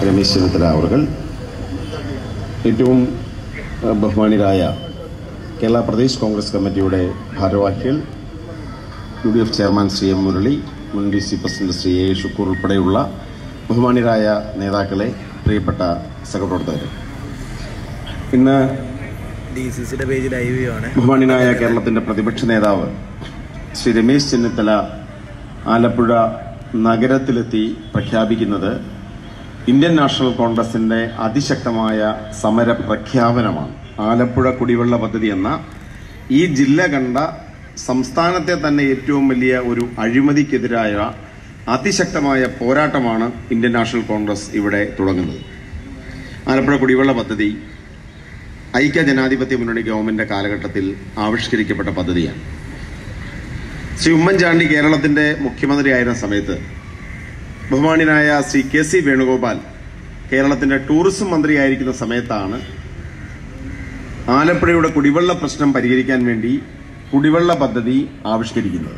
രമേശ് ചെന്നിത്തല അവർ ഏറ്റവും ഏഹ്, ബഹുമാന്യരായ കേരള പ്രദേശ് കോൺഗ്രസ് കമ്മിറ്റിയുടെ ഭാരവാഹികൾ U D F chairman Shri M Murali മുൻ D C president Shri A Shukkoor ഉൾപ്പെടെയുള്ള ബഹുമാന്യരായ നേതാക്കളെ പ്രിയപ്പെട്ട സഹപ്രവർത്തകർ ഇന്ന് ഡി സി സിയുടെ പേജ് ലൈവ് ആണ് ബഹുമാന്യനായ കേരളത്തിന്റെ പ്രതിപക്ഷ നേതാവ് ശ്രീ രമേശ് ചെന്നിത്തല ആലപ്പുഴ നഗരത്തിലെത്തി പ്രഖ്യാപിക്കുന്നത് ഇന്ത്യൻ നാഷണൽ കോൺഗ്രസിന്റെ അതിശക്തമായ സമര പ്രഖ്യാപനമാണ് ആലപ്പുഴ കുടിവെള്ള പദ്ധതി എന്ന ഈ ജില്ല കണ്ട സംസ്ഥാനത്തെ തന്നെ ഏറ്റവും വലിയ ഒരു അഴിമതിക്കെതിരായ അതിശക്തമായ പോരാട്ടമാണ് ഇന്ത്യൻ നാഷണൽ കോൺഗ്രസ് ഇവിടെ തുടങ്ങുന്നത് ആലപ്പുഴ കുടിവെള്ള പദ്ധതി ഐക്യ ജനാധിപത്യ മുന്നണി ഗവൺമെന്റ് കാലഘട്ടത്തിൽ ആവിഷ്കരിക്കപ്പെട്ട പദ്ധതിയാണ് ശ്രീ ഉമ്മൻചാണ്ടി കേരളത്തിന്റെ മുഖ്യമന്ത്രിയായിരുന്ന സമയത്ത് ബഹുമാന്യനായ ശ്രീ കെ സി വേണുഗോപാൽ കേരളത്തിന്റെ ടൂറിസം മന്ത്രിയായിരിക്കുന്ന സമയത്താണ് ആലപ്പുഴയുടെ കുടിവെള്ള പ്രശ്നം പരിഹരിക്കാൻ വേണ്ടി കുടിവെള്ള പദ്ധതി ആവിഷ്കരിക്കുന്നത്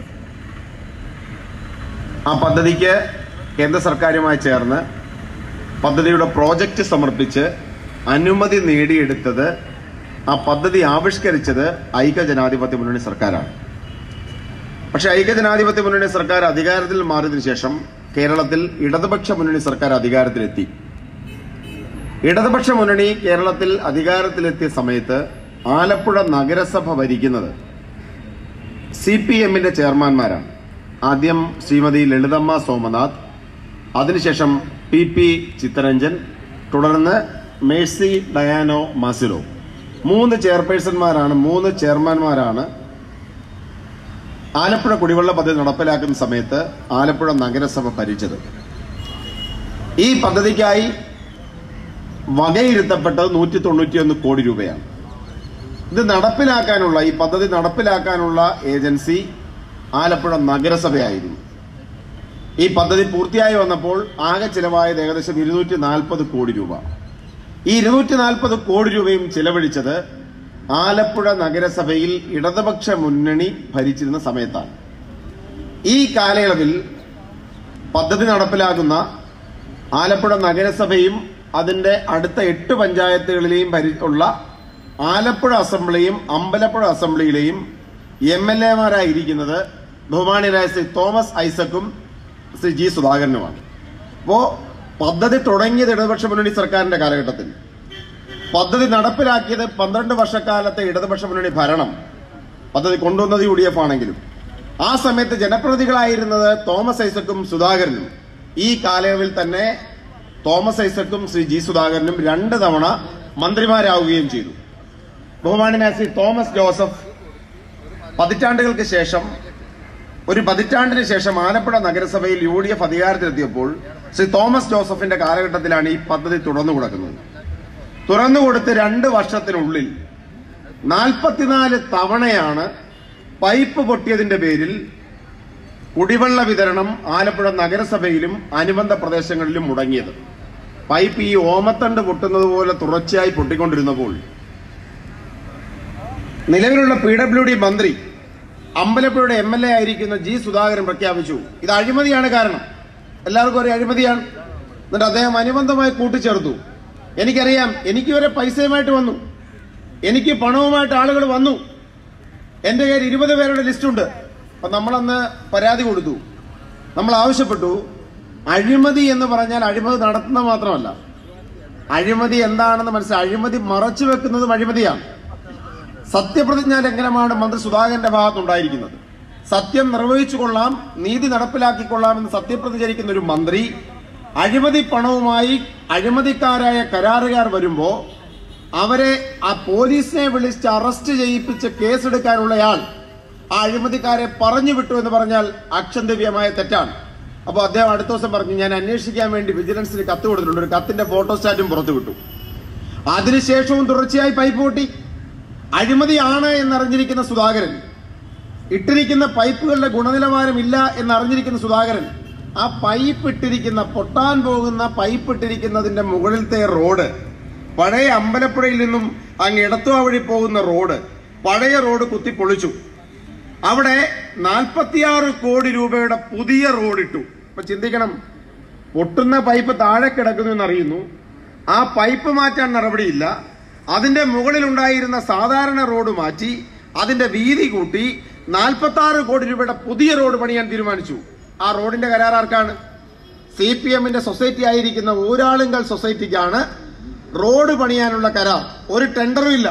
ആ പദ്ധതിക്ക് കേന്ദ്ര സർക്കാരുമായി ചേർന്ന് പദ്ധതിയുടെ പ്രോജക്റ്റ് സമർപ്പിച്ച് അനുമതി നേടിയെടുത്തത് ആ പദ്ധതി ആവിഷ്കരിച്ചത് ഐക്യ ജനാധിപത്യ മുന്നണി സർക്കാരാണ് പക്ഷെ ഐക്യ ജനാധിപത്യ മുന്നണി സർക്കാർ അധികാരത്തിൽ മാറിയതിനു ശേഷം കേരളത്തിൽ ഇടതുപക്ഷ മുന്നണി സർക്കാർ അധികാരത്തിലെത്തി ഇടതുപക്ഷ മുന്നണി കേരളത്തിൽ അധികാരത്തിലെത്തിയ സമയത്ത് ആലപ്പുഴ നഗരസഭ ഭരിക്കുന്നത് സി പി എമ്മിന്റെ ചെയർമാൻമാരാണ് ആദ്യം ശ്രീമതി ലളിതമ്മ സോമനാഥ് അതിനുശേഷം പി പി ചിത്തരഞ്ജൻ തുടർന്ന് മേഴ്സി ഡയാനോ മാസിലോ മൂന്ന് ചെയർപേഴ്സൺമാരാണ് മൂന്ന് ചെയർമാൻമാരാണ് ആലപ്പുഴ കുടിവെള്ള പദ്ധതി നടപ്പിലാക്കുന്ന സമയത്ത് ആലപ്പുഴ നഗരസഭ ഭരിച്ചത് ഈ പദ്ധതിക്കായി വകയിരുത്തപ്പെട്ടത് നൂറ്റി തൊണ്ണൂറ്റിയൊന്ന് കോടി രൂപയാണ് ഇത് നടപ്പിലാക്കാനുള്ള ഈ പദ്ധതി നടപ്പിലാക്കാനുള്ള ഏജൻസി ആലപ്പുഴ നഗരസഭയായിരുന്നു ഈ പദ്ധതി പൂർത്തിയായി വന്നപ്പോൾ ആകെ ചിലവായത് ഏകദേശം ഇരുന്നൂറ്റി നാൽപ്പത് കോടി രൂപ ഈ ഇരുന്നൂറ്റി നാൽപ്പത് കോടി രൂപയും ചിലവഴിച്ചത് ആലപ്പുഴ നഗരസഭയിൽ ഇടതുപക്ഷ മുന്നണി ഭരിച്ചിരുന്ന സമയത്താണ് ഈ കാലയളവിൽ പദ്ധതി നടപ്പിലാക്കുന്ന ആലപ്പുഴ നഗരസഭയും അതിന്റെ അടുത്ത എട്ട് പഞ്ചായത്തുകളിലെയും ഭരി- ഉള്ള ആലപ്പുഴ അസംബ്ലിയും അമ്പലപ്പുഴ അസംബ്ലിയിലെയും എം എൽ എമാരായിരിക്കുന്നത് ബഹുമാന്യരായ ശ്രീ തോമസ് ഐസക്കും ശ്രീ ജി സുധാകരനുമാണ് അപ്പോ പദ്ധതി തുടങ്ങിയത് ഇടതുപക്ഷ മുന്നണി സർക്കാരിന്റെ കാലഘട്ടത്തിൽ പദ്ധതി നടപ്പിലാക്കിയത് പന്ത്രണ്ട് വർഷക്കാലത്തെ ഇടതുപക്ഷ മുന്നണി ഭരണം പദ്ധതി കൊണ്ടുവന്നത് യു ഡി എഫ് ആണെങ്കിലും ആ സമയത്ത് ജനപ്രതിനിധികളായിരുന്നത് തോമസ് ഐസക്കും സുധാകരനും ഈ കാലയളവിൽ തന്നെ തോമസ് ഐസക്കും ശ്രീ ജി സുധാകരനും രണ്ട് തവണ മന്ത്രിമാരാവുകയും ചെയ്തു ബഹുമാനായ ശ്രീ തോമസ് ജോസഫ് പതിറ്റാണ്ടുകൾക്ക് ശേഷം ഒരു പതിറ്റാണ്ടിന് ശേഷം ആലപ്പുഴ നഗരസഭയിൽ യു ഡി എഫ് അധികാരത്തിലെത്തിയപ്പോൾ ശ്രീ തോമസ് ജോസഫിന്റെ കാലഘട്ടത്തിലാണ് ഈ പദ്ധതി തുറന്നു കൊടുക്കുന്നത് തുറന്നു കൊടുത്ത് രണ്ട് വർഷത്തിനുള്ളിൽ നാൽപ്പത്തിനാല് തവണയാണ് പൈപ്പ് പൊട്ടിയതിന്റെ പേരിൽ കുടിവെള്ള വിതരണം ആലപ്പുഴ നഗരസഭയിലും അനുബന്ധ പ്രദേശങ്ങളിലും മുടങ്ങിയത് പൈപ്പ് ഈ ഓമത്തണ്ട് പൊട്ടുന്നത് പോലെ തുടർച്ചയായി പൊട്ടിക്കൊണ്ടിരുന്നപ്പോൾ നിലവിലുള്ള പി ഡബ്ല്യു ഡി മന്ത്രി അമ്പലപ്പുഴയുടെ എം എൽ എ ആയിരിക്കുന്ന ജി സുധാകരൻ പ്രഖ്യാപിച്ചു ഇത് അഴിമതിയാണ് കാരണം എല്ലാവർക്കും ഒരു അഴിമതിയാണ് എന്നിട്ട് അദ്ദേഹം അനുബന്ധമായി കൂട്ടിച്ചേർത്തു എനിക്കറിയാം എനിക്ക് വരെ പൈസയുമായിട്ട് വന്നു എനിക്ക് പണവുമായിട്ട് ആളുകൾ വന്നു എന്റെ കയ്യിൽ ഇരുപത് പേരുടെ ലിസ്റ്റുണ്ട് അപ്പൊ നമ്മളന്ന് പരാതി കൊടുത്തു നമ്മൾ ആവശ്യപ്പെട്ടു അഴിമതി എന്ന് പറഞ്ഞാൽ അഴിമതി നടത്തുന്ന മാത്രമല്ല അഴിമതി എന്താണെന്ന് മനസ്സിലായി അഴിമതി മറച്ചു വെക്കുന്നതും അഴിമതിയാണ് സത്യപ്രതിജ്ഞാ ലംഘനമാണ് മന്ത്രി സുധാകരന്റെ ഭാഗത്തുണ്ടായിരിക്കുന്നത് സത്യം നിർവഹിച്ചു കൊള്ളാം നീതി നടപ്പിലാക്കിക്കൊള്ളാം എന്ന് സത്യപ്രതിചരിക്കുന്ന ഒരു മന്ത്രി അഴിമതി പണവുമായി അഴിമതിക്കാരായ കരാറുകാർ വരുമ്പോ അവരെ ആ പോലീസിനെ വിളിച്ച് അറസ്റ്റ് ചെയ്യിപ്പിച്ച് കേസെടുക്കാനുള്ളയാൾ ആ അഴിമതിക്കാരെ പറഞ്ഞു വിട്ടു എന്ന് പറഞ്ഞാൽ അക്ഷന്തവ്യമായ തെറ്റാണ് അപ്പോൾ അദ്ദേഹം അടുത്ത ദിവസം പറഞ്ഞു ഞാൻ അന്വേഷിക്കാൻ വേണ്ടി വിജിലൻസിന് കത്ത് കൊടുത്തിട്ടുണ്ട് ഒരു കത്തിന്റെ ഫോട്ടോസ്റ്റാറ്റും പുറത്തു വിട്ടു അതിനുശേഷവും തുടർച്ചയായി പൈപ്പ് പൊട്ടി അഴിമതിയാണ് എന്നറിഞ്ഞിരിക്കുന്ന സുധാകരൻ ഇട്ടിരിക്കുന്ന പൈപ്പുകളുടെ ഗുണനിലവാരം ഇല്ല എന്നറിഞ്ഞിരിക്കുന്ന സുധാകരൻ ആ പൈപ്പ് ഇട്ടിരിക്കുന്ന പൊട്ടാൻ പോകുന്ന പൈപ്പ് ഇട്ടിരിക്കുന്നതിന്റെ മുകളിലത്തെ റോഡ് പഴയ അമ്പലപ്പുഴയിൽ നിന്നും അങ്ങ് ഇടത്തുവ വഴി പോകുന്ന റോഡ് പഴയ റോഡ് കുത്തിപ്പൊളിച്ചു അവിടെ നാൽപ്പത്തിയാറ് കോടി രൂപയുടെ പുതിയ റോഡ് ഇട്ടു അപ്പൊ ചിന്തിക്കണം പൊട്ടുന്ന പൈപ്പ് താഴെ കിടക്കുന്നു എന്നറിയുന്നു ആ പൈപ്പ് മാറ്റാൻ നടപടിയില്ല അതിന്റെ മുകളിലുണ്ടായിരുന്ന സാധാരണ റോഡ് മാറ്റി അതിന്റെ വീതി കൂട്ടി നാൽപ്പത്തി ആറ് കോടി രൂപയുടെ പുതിയ റോഡ് പണിയാൻ തീരുമാനിച്ചു ആ റോഡിന്റെ കരാർ ആർക്കാണ് സി പി എമ്മിന്റെ സൊസൈറ്റി ആയിരിക്കുന്ന ഊരാളുങ്കൽ സൊസൈറ്റിക്കാണ് റോഡ് പണിയാനുള്ള കരാർ ഒരു ടെൻഡറും ഇല്ല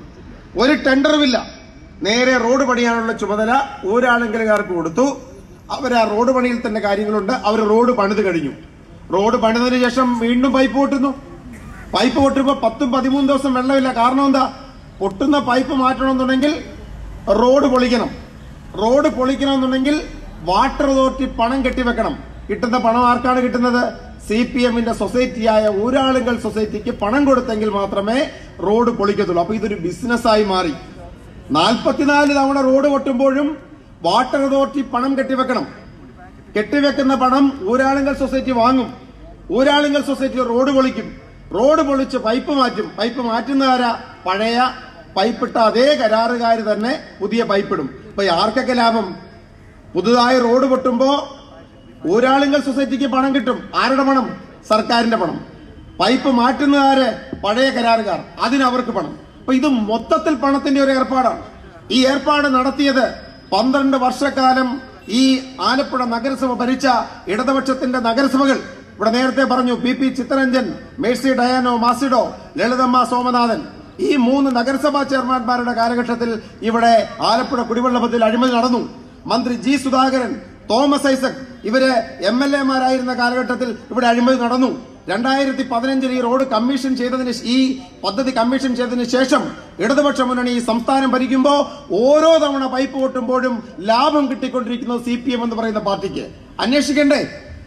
ഒരു ടെൻഡറുമില്ല നേരെ റോഡ് പണിയാനുള്ള ചുമതല ഊരാളുങ്കലുകാർക്ക് കൊടുത്തു അവർ ആ റോഡ് പണിയിൽ തന്നെ കാര്യങ്ങളുണ്ട് അവർ റോഡ് പണിത് കഴിഞ്ഞു റോഡ് പണിതതിനു ശേഷം വീണ്ടും പൈപ്പ് പൊട്ടുന്നു പൈപ്പ് പൊട്ടുമ്പോ പത്തും പതിമൂന്ന് ദിവസം വെള്ളമില്ല കാരണം എന്താ പൊട്ടുന്ന പൈപ്പ് മാറ്റണമെന്നുണ്ടെങ്കിൽ റോഡ് പൊളിക്കണം റോഡ് പൊളിക്കണമെന്നുണ്ടെങ്കിൽ വാട്ടർ അതോറിറ്റി പണം കെട്ടിവെക്കണം കിട്ടുന്ന പണം ആർക്കാണ് കിട്ടുന്നത് സി പി എമ്മിന്റെ സൊസൈറ്റിയായ ഊരാളുകൾ സൊസൈറ്റിക്ക് പണം കൊടുത്തെങ്കിൽ മാത്രമേ റോഡ് പൊളിക്കത്തുള്ളൂ അപ്പൊ ഇതൊരു ബിസിനസ്സായി മാറി നാൽപ്പത്തിനാല് തവണ റോഡ് പൊട്ടുമ്പോഴും വാട്ടർ അതോറിറ്റി പണം കെട്ടിവെക്കണം കെട്ടിവെക്കുന്ന പണം ഊരാളുങ്കൽ സൊസൈറ്റി വാങ്ങും ഊരാളുങ്കൽ സൊസൈറ്റി റോഡ് പൊളിക്കും റോഡ് പൊളിച്ച് പൈപ്പ് മാറ്റും പൈപ്പ് മാറ്റുന്നതാരാ പഴയ പൈപ്പിട്ട അതേ കരാറുകാർ തന്നെ പുതിയ പൈപ്പിടും ഇപ്പൊ ആർക്കൊക്കെ ലാഭം പുതുതായി റോഡ് പൊട്ടുമ്പോ ഊരാളുങ്കൽ സൊസൈറ്റിക്ക് പണം കിട്ടും ആരുടെ പണം സർക്കാരിന്റെ പണം പൈപ്പ് മാറ്റുന്നതാര് പഴയ കരാറുകാർ അതിന് അവർക്ക് പണം അപ്പൊ ഇത് മൊത്തത്തിൽ പണത്തിന്റെ ഒരു ഏർപ്പാടാണ് ഈ ഏർപ്പാട് നടത്തിയത് പന്ത്രണ്ട് വർഷക്കാലം ഈ ആലപ്പുഴ നഗരസഭ ഭരിച്ച ഇടതുപക്ഷത്തിന്റെ നഗരസഭകൾ ഇവിടെ നേരത്തെ പറഞ്ഞു പി പി ചിത്തരഞ്ജൻ മേഴ്സി ഡയാനോ മാസിഡോ ലളിതമ്മ സോമനാഥൻ ഈ മൂന്ന് നഗരസഭാ ചെയർമാൻമാരുടെ കാലഘട്ടത്തിൽ ഇവിടെ ആലപ്പുഴ കുടിവെള്ള പദ്ധതിയിൽ അഴിമതി നടന്നു മന്ത്രി ജി സുധാകരൻ തോമസ് ഐസക് ഇവര് എം എൽ എമാരായിരുന്ന കാലഘട്ടത്തിൽ ഇവിടെ അഴിമതി നടന്നു രണ്ടായിരത്തി പതിനഞ്ചിൽ ഈ റോഡ് കമ്മീഷൻ ചെയ്തതിന് ശേ- ഈ പദ്ധതി കമ്മീഷൻ ചെയ്തതിന് ശേഷം ഇടതുപക്ഷ മുന്നണി ഈ സംസ്ഥാനം ഭരിക്കുമ്പോൾ ഓരോ തവണ പൈപ്പ് പൊട്ടുമ്പോഴും ലാഭം കിട്ടിക്കൊണ്ടിരിക്കുന്നത് സി പി എം എന്ന് പറയുന്ന പാർട്ടിക്ക് അന്വേഷിക്കണ്ടേ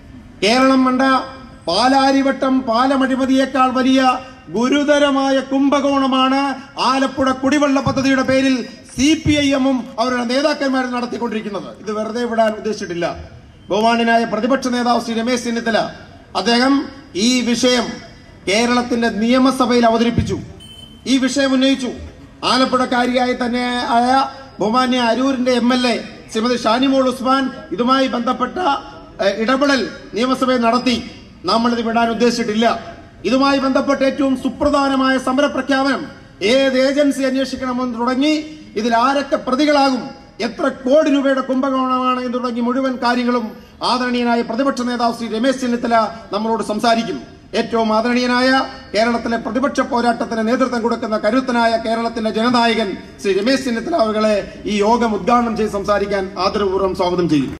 കേരളം കണ്ട പാലാരിവട്ടം പാലമഴിമതിയേക്കാൾ വലിയ ഗുരുതരമായ കുംഭകോണമാണ് ആലപ്പുഴ കുടിവെള്ള പദ്ധതിയുടെ പേരിൽ സി പി ഐ എമ്മും അവരുടെ നേതാക്കന്മാരും നടത്തിക്കൊണ്ടിരിക്കുന്നത് ഇത് വെറുതെ വിടാൻ ഉദ്ദേശിച്ചിട്ടില്ല ബഹുമാനായ പ്രതിപക്ഷ നേതാവ് ശ്രീ രമേശ് ചെന്നിത്തല അദ്ദേഹം ഈ വിഷയം കേരളത്തിന്റെ നിയമസഭയിൽ അവതരിപ്പിച്ചു ഈ വിഷയം ഉന്നയിച്ചു ആലപ്പുഴക്കാരിയായി തന്നെ ആയ ബഹുമാന്യ അരൂരിന്റെ M L A Shrimati Shanimol Usman ഇതുമായി ബന്ധപ്പെട്ട ഏഹ്, ഇടപെടൽ നിയമസഭയിൽ നടത്തി നമ്മൾ ഇത് വിടാൻ ഉദ്ദേശിച്ചിട്ടില്ല ഇതുമായി ബന്ധപ്പെട്ട ഏറ്റവും സുപ്രധാനമായ സമരപ്രഖ്യാപനം ഏത് ഏജൻസി അന്വേഷിക്കണമെന്ന് തുടങ്ങി ഇതിൽ ആരൊക്കെ പ്രതികളാകും എത്ര കോടി രൂപയുടെ കുംഭകോണമാണ് എന്ന് തുടങ്ങി മുഴുവൻ കാര്യങ്ങളും ആദരണീയനായ പ്രതിപക്ഷ നേതാവ് ശ്രീ രമേശ് ചെന്നിത്തല നമ്മളോട് സംസാരിക്കും ഏറ്റവും ആദരണീയനായ കേരളത്തിലെ പ്രതിപക്ഷ പോരാട്ടത്തിന് നേതൃത്വം കൊടുക്കുന്ന കരുത്തനായ കേരളത്തിന്റെ ജനനായകൻ ശ്രീ രമേശ് ചെന്നിത്തല അവരുടെ ഈ യോഗം ഉദ്ഘാടനം ചെയ്ത് സംസാരിക്കാൻ ആദരപൂർവ്വം സ്വാഗതം ചെയ്യും